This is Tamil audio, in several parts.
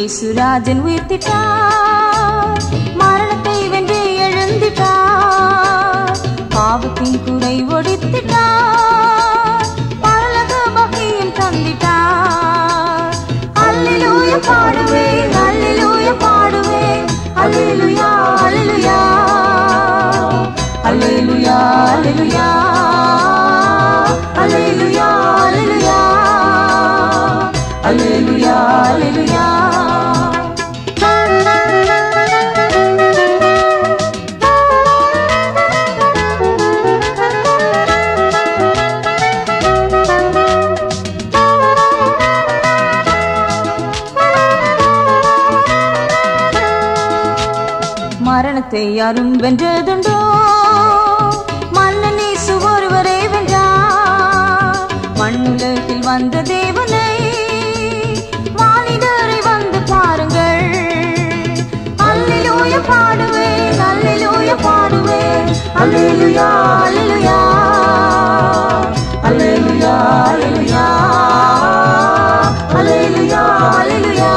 இயேசுராஜன் உயிர்த்திட்டார் மரணத்தை வென்று எழுந்திட்டார் பாவத்தின் குறை ஒடித்திட்டார் பரலக பகையும் தந்திட்டார் அல்லேலூயா பாடுவேன் அல்லேலூயா பாடுவேன் அல்லேலூயா அல்லேலூயா அல்லேலூயா அல்லேலூயா அல்லேலூயா அல்லேலூயா அல்லேலூயா மரணத்தை யாரும் வென்றதுண்டோ மன்னன் இயேசு ஒருவரே வென்றார் மண்ணுலகில் வந்த தேவனை மானிடரை வந்து பாருங்கள் அல்லேலூயா பாடுவேன் அல்லேலூயா பாடுவேன் அல்லேலூயா அல்லேலூயா அல்லேலூயா அல்லேலூயா அல்லேலூயா அல்லேலூயா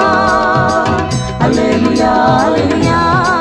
அல்லேலூயா அல்லேலூயா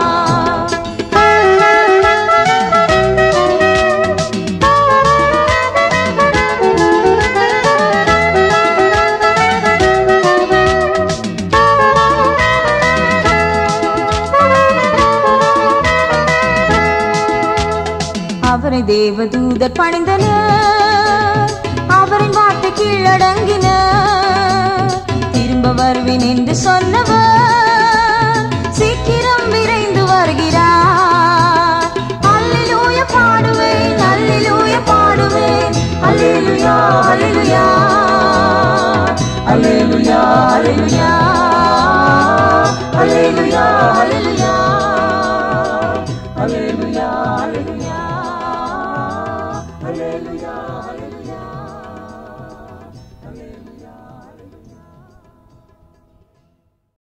அவரை தேவதூதர் பணிந்தனர் அவரின் வார்த்தை கீழடங்கினர் திரும்ப வருவேன் என்று சொன்னவர் சீக்கிரம் விரைந்து வருகிறார் அல்லேலூயா பாடுவேன் அல்லேலூயா பாடுவேன் அல்லேலூயா அல்லேலூயா அல்லேலூயா அல்லேலூயா